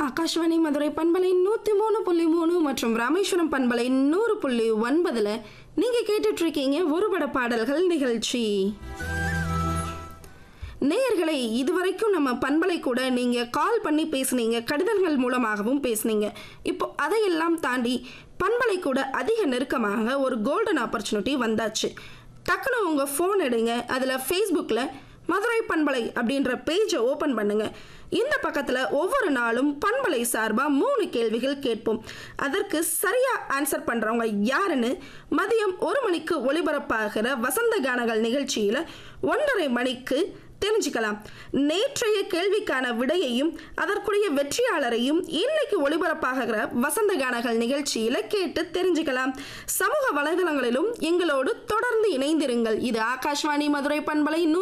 ஆகாஷ்வாணி மதுரை பண்பலை நூற்றி மூணு புள்ளி மூணு மற்றும் ராமேஸ்வரம் பண்பலை நூறு புள்ளி ஒன்பதில் நீங்கள் கேட்டுட்டு இருக்கீங்க ஒருபட பாடல்கள் நிகழ்ச்சி நேயர்களை இதுவரைக்கும் நம்ம பண்பலை கூட நீங்கள் கால் பண்ணி பேசுனீங்க கடிதங்கள் மூலமாகவும் பேசுனீங்க இப்போ அதையெல்லாம் தாண்டி பண்பலை கூட அதிக நெருக்கமாக ஒரு கோல்டன் ஆப்பர்ச்சுனிட்டி வந்தாச்சு டக்குன்னு உங்கள் ஃபோன் எடுங்க அதில் ஃபேஸ்புக்கில் மதுரை பண்பலை அப்படின்ற பேஜை ஓப்பன் பண்ணுங்க இந்த பக்கத்தில் ஒவ்வொரு நாளும் பண்பலை சார்பாக மூணு கேள்விகள் கேட்போம் அதற்கு சரியாக ஆன்சர் பண்ணுறவங்க யாருன்னு மதியம் ஒரு மணிக்கு ஒளிபரப்பாகிற வசந்த கானங்கள் நிகழ்ச்சியில் ஒன்றரை மணிக்கு தெரிஞ்சுக்கலாம் நேற்றைய கேள்விக்கான விடையையும் அதற்குரிய வெற்றியாளரையும் இன்னைக்கு ஒளிபரப்பாகிற வசந்த கானங்கள் நிகழ்ச்சியில கேட்டு தெரிஞ்சுக்கலாம் சமூக வலைதளங்களிலும் எங்களோடு தொடர்ந்து இணைந்திருங்கள் இது ஆகாஷ்வாணி மதுரை பண்பலை